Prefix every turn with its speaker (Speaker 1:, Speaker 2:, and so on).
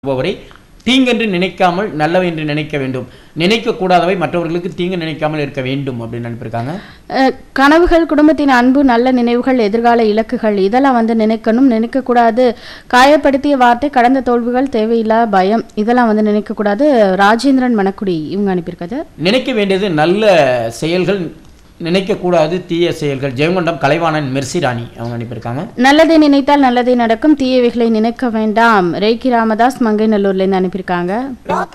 Speaker 1: போவரை தீங்கென்று நினைக்காமல் நல்லவை என்று நினைக்க வேண்டும் நினைக்க கூடாதவை மற்றவர்களுக்கு தீங்கு நினைக்காமல் இருக்க வேண்டும் அப்படின்னு அனுப்பியிருக்காங்க
Speaker 2: அஹ், கனவுகள் குடும்பத்தின் அன்பு நல்ல நினைவுகள் எதிர்கால இலக்குகள் இதெல்லாம் வந்து நினைக்கணும் நினைக்கக்கூடாது காயப்படுத்திய வார்த்தை கடந்த தோல்விகள் தேவையில்லா பயம் இதெல்லாம் வந்து நினைக்கக்கூடாது ராஜேந்திரன் மணக்குடி இவங்க அனுப்பியிருக்காது
Speaker 1: நினைக்க வேண்டியது நல்ல செயல்கள் நினைக்கக்கூடாது தீய செயல்கள் ஜெயங்கொண்டம் கலைவாணன் மெர்சி ராணி அவங்க அனுப்பியிருக்காங்க
Speaker 2: நல்லதை நினைத்தால் நல்லதே நடக்கும் தீயவைகளை நினைக்க வேண்டாம் ரேக்கி ராமதாஸ் மங்கை நல்லூர்லேருந்து அனுப்பியிருக்காங்க